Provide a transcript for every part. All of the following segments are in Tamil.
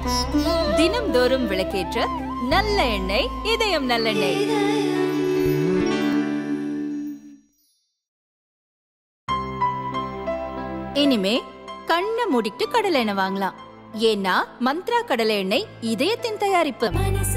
தினம்தோறும் விளக்கேற்ற நல்ல எண்ணெய் இதயம் நல்லெண்ணெய் இனிமே கண்ணை மூடிட்டு கடலை எண்ணெய் வாங்கலாம் ஏன்னா மந்த்ரா கடலை எண்ணெய் இதயத்தின் தயாரிப்பு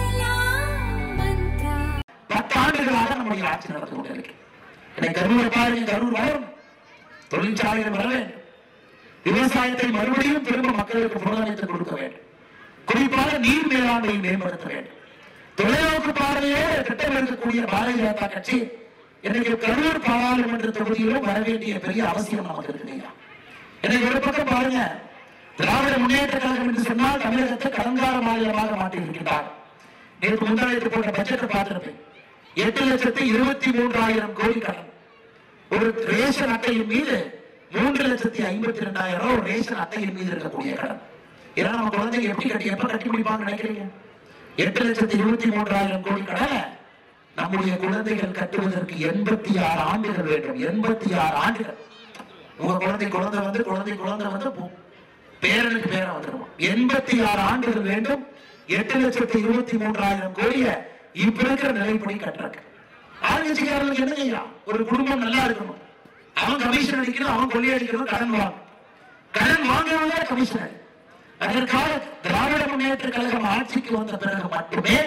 பத்து ஆண்டுகளாக நம்முடைய ஆட்சி நடந்து கொண்டிருக்கு என்னை கரூர் பாருங்க கரூர் வளரும் தொழிற்சாலைகள் வர வேண்டும் விவசாயத்தை மறுபடியும் திரும்ப மக்களுக்கு புனரமைத்து கொடுக்க வேண்டும் குறிப்பாக நீர் மேலாண்மையை மேம்படுத்த வேண்டும் தொலைநோக்கு பார்வையோடு திட்டம் எடுக்கக்கூடிய பாரதிய ஜனதா கட்சி இன்னைக்கு கரூர் பாராளுமன்ற தொகுதியிலும் வர வேண்டிய பெரிய அவசியம் நமக்கு இருக்குங்க இன்னைக்கு ஒரு பக்கம் பாருங்க திராவிட முன்னேற்ற கழகம் என்று சொன்னால் தமிழகத்தை கடங்கார மாநிலமாக மாற்றியிருக்கிறார் நேற்று முந்தாயத்து போட்ட பட்ஜெட்டை பார்த்திருப்பேன் எட்டு லட்சத்தி இருபத்தி மூன்றாயிரம் கோடி கடன் ஒரு ரேஷன் அட்டையின் மீது மூன்று லட்சத்தி ஐம்பத்தி ரெண்டாயிரம் ரூபாய் ஒரு ரேஷன் அட்டையின் மீது இருக்கக்கூடிய கடன் இதெல்லாம் நம்ம குழந்தைங்க எப்படி கட்டி எப்ப கட்டி முடிப்பாங்க நினைக்கிறீங்க எட்டு லட்சத்தி இருபத்தி மூன்றாயிரம் கோடி கடனை நம்முடைய குழந்தைகள் கட்டுவதற்கு எண்பத்தி ஆறு ஆண்டுகள் வேண்டும் எண்பத்தி ஆறு ஆண்டுகள் உங்க குழந்தை குழந்தை வந்து குழந்தை குழந்தை வந்து போ- பேரனுக்கு பேரன் வந்துடும் எண்பத்தி ஆறு ஆண்டுகள் வேண்டும் எட்டு லட்சத்தி இருபத்தி மூன்றாயிரம் கோடிய இப்ப இருக்கிற நிலைப்படி கட்டுறக்கு ஆளுங்கட்சிக்காரர்களுக்கு என்ன செய்யலாம் ஒரு குடும்பம் நல்லா இருக்கணும் அவன் கமிஷன் அடிக்கணும் அவன் கொள்ளை அடிக்கணும் கடன் வாங்க கடன் வாங்குறவங்க கமிஷனர் அதற்காக திராவிட முன்னேற்ற கழகம் ஆட்சிக்கு வந்த பிறகு மட்டுமே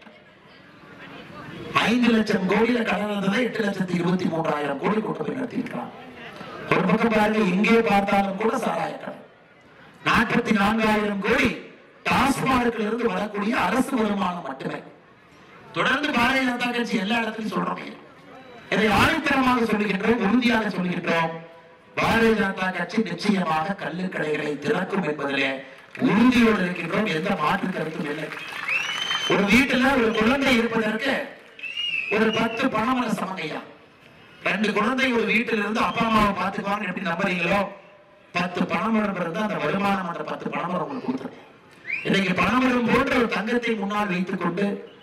ஐந்து லட்சம் கோடியில கடன் இருந்ததை எட்டு லட்சத்தி இருபத்தி மூன்றாயிரம் கோடி கொண்டு போய் நடத்தியிருக்கிறான் ஒரு பக்கம் பாருங்க எங்கே பார்த்தாலும் கூட சாராய கடன் நாற்பத்தி நான்காயிரம் கோடி டாஸ்மார்க்ல இருந்து வரக்கூடிய அரசு வருமானம் மட்டுமே தொடர்ந்து பாரதிய ஜனதா கட்சி எல்லா இடத்திலும் சொல்றோமே இதை ஆணித்தரமாக சொல்லுகின்றோம் உறுதியாக சொல்லுகின்றோம் பாரதிய ஜனதா கட்சி நிச்சயமாக கல்லுக்கடைகளை திறக்கும் என்பதிலே உறுதியோடு இருக்கின்றோம் எந்த மாற்று கருத்தும் இல்லை ஒரு வீட்டுல ஒரு குழந்தை இருப்பதற்கு ஒரு பத்து பணமர சமங்கையா ரெண்டு குழந்தை ஒரு வீட்டில இருந்து அப்பா அம்மாவை பார்த்துக்குவாங்க எப்படி நம்புறீங்களோ பத்து பணமரம் இருந்தா அந்த வருமானம் அந்த பத்து பணமரம் உங்களுக்கு கொடுத்துரும் இன்னைக்கு பணமரம் போன்ற ஒரு தங்கத்தை முன்னால் வைத்துக் கொண்டு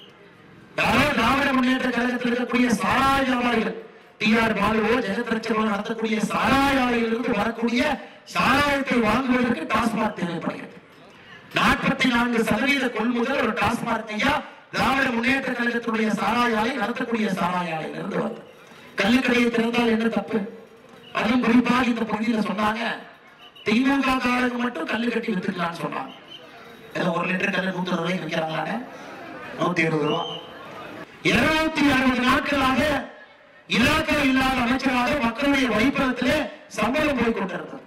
யாரோ திராவிட முன்னேற்ற கழகத்தில் இருக்கக்கூடிய சாராய வியாபாரிகள் டி ஆர் பாலுவோ ஜெகத் ரட்சகோ நடத்தக்கூடிய சாராய ஆலையிலிருந்து வரக்கூடிய சாராயத்தை வாங்குவதற்கு டாஸ்மாக் தேவைப்படுகிறது நாற்பத்தி நான்கு சதவீத கொள்முதல் ஒரு டாஸ்மாக் ஐயா திராவிட முன்னேற்ற கழகத்துடைய சாராய ஆலை நடத்தக்கூடிய சாராய ஆலையிலிருந்து வருது கல்லுக்கடையை திறந்தால் என்ன தப்பு அதுவும் குறிப்பாக இந்த பகுதியில சொன்னாங்க திமுக காரங்க மட்டும் கல்லு கட்டி வித்துக்கலாம்னு சொன்னாங்க ஏதோ ஒரு லிட்டர் கல்லு நூத்தி அறுபது ரூபாய்க்கு விற்கிறாங்களானே நூத்தி இருபது ரூபா இருநூத்தி அறுபது நாட்களாக இலாக்கா இல்லாத அமைச்சராக மக்களுடைய வைப்பகத்திலே சம்பளம் போய் கொண்டிருந்தது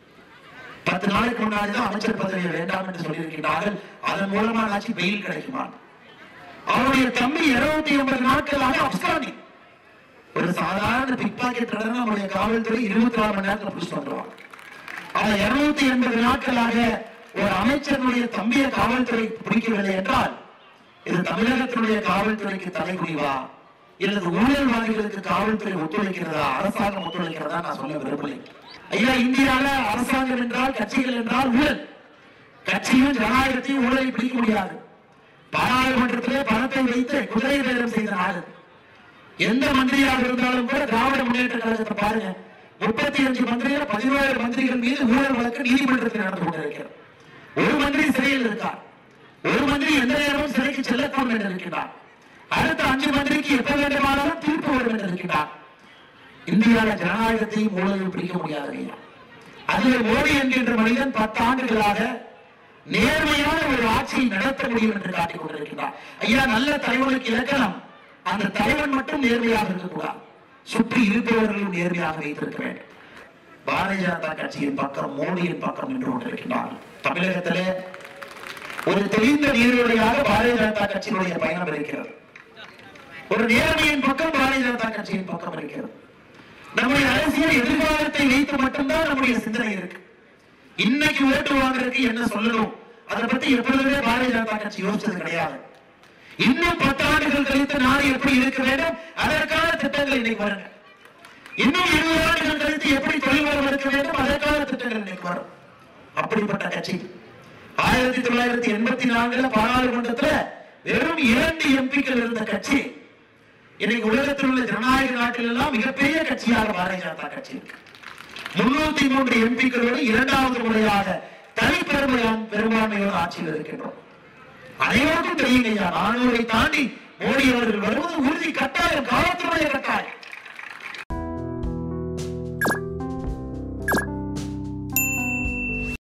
பத்து நாளைக்கு முன்னாடி தான் அமைச்சர் பதவி வேண்டாம் என்று சொல்லியிருக்கிறார்கள் அதன் மூலமா ஆட்சி பெயில் கிடைக்குமா அவருடைய தம்பி இருநூத்தி எண்பது நாட்களாக அப்ஸ்காண்டி ஒரு சாதாரண பிக் பாக்கெட் நம்முடைய காவல்துறை இருபத்தி நாலு மணி நேரத்தில் பிடிச்சிட்டு வந்துருவாங்க ஆனா இருநூத்தி எண்பது நாட்களாக ஒரு அமைச்சருடைய தம்பியை காவல்துறை பிடிக்கவில்லை என்றால் இது தமிழகத்தினுடைய காவல்துறைக்கு தலைகுனிவா இல்லது ஊழல்வாதிகளுக்கு காவல்துறை ஒத்துழைக்கிறதா அரசாங்கம் ஒத்துழைக்கிறதா நான் சொல்ல விரும்பலை ஐயா இந்தியால அரசாங்கம் என்றால் கட்சிகள் என்றால் ஊழல் கட்சியும் ஜனநாயகத்தையும் ஊழலை பிடிக்க முடியாது பாராளுமன்றத்திலே பணத்தை வைத்து குதிரை பேரம் செய்த நாடு எந்த மந்திரியாக இருந்தாலும் கூட திராவிட முன்னேற்ற கழகத்தை பாருங்க முப்பத்தி அஞ்சு மந்திரிகள் பதினோரு மந்திரிகள் மீது ஊழல் வழக்கு நீதிமன்றத்தில் நடந்து கொண்டிருக்கிறது ஒரு மந்திரி சிறையில் இருக்கார் ஒரு மந்திரி எந்த நேரமும் சிறைக்கு செல்லக்கூடும் என்று இருக்கிறார் அடுத்த அஞ்சு மந்திரிக்கு எப்ப வேண்டுமானாலும் தீர்ப்பு வரும் என்று இருக்கிறார் இந்தியாவில ஜனநாயகத்தையும் ஊழலையும் பிடிக்க முடியாது ஐயா அதில் மோடி என்கின்ற மனிதன் பத்து ஆண்டுகளாக நேர்மையான ஒரு ஆட்சியை நடத்த முடியும் என்று காட்டிக் கொண்டிருக்கிறார் ஐயா நல்ல தலைவனுக்கு இலக்கணம் அந்த தலைவன் மட்டும் நேர்மையாக இருக்கக்கூடாது சுற்றி இருப்பவர்களும் நேர்மையாக வைத்திருக்க வேண்டும் பாரதிய ஜனதா கட்சியின் பக்கம் மோடியின் பக்கம் நின்று கொண்டிருக்கிறார் தமிழகத்திலே ஒரு தெளிந்த நீரோடையாக பாரதிய ஜனதா கட்சியினுடைய பயணம் இருக்கிறது ஒரு நேர்மையின் பக்கம் பாரதிய ஜனதா கட்சியின் பக்கம் இருக்கிறது நம்முடைய அரசியல் எதிர்காலத்தை வைத்து மட்டும்தான் நம்முடைய சிந்தனை இருக்கு இன்னைக்கு ஓட்டு வாங்குறதுக்கு என்ன சொல்லணும் அதை பத்தி எப்பொழுதுமே பாரதிய ஜனதா கட்சி யோசிச்சது கிடையாது இன்னும் பத்து ஆண்டுகள் கழித்து நாடு எப்படி இருக்க வேண்டும் அதற்கான திட்டங்கள் இன்னைக்கு வருங்க இன்னும் இருபது ஆண்டுகள் கழித்து எப்படி தொழில் வரம் இருக்க வேண்டும் அதற்கான திட்டங்கள் இன்னைக்கு வரும் அப்படிப்பட்ட கட்சி ஆயிரத்தி தொள்ளாயிரத்தி எண்பத்தி நான்குல பாராளுமன்றத்துல வெறும் இரண்டு எம்பிக்கள் இருந்த கட்சி இன்னைக்கு உலகத்தில் உள்ள ஜனநாயக நாட்டில் எல்லாம் மிகப்பெரிய கட்சியாக பாரதிய ஜனதா கட்சி இருக்கு முன்னூத்தி மூன்று எம்பிக்களோடு இரண்டாவது முறையாக தனிப்பெருமையான் பெரும்பான்மையோடு ஆட்சியில் இருக்கின்றோம் அனைவருக்கும் தெரியுங்க ஐயா நானூரை தாண்டி மோடி அவர்கள் வருவது உறுதி கட்டாயம் காலத்தினுடைய கட்டாயம்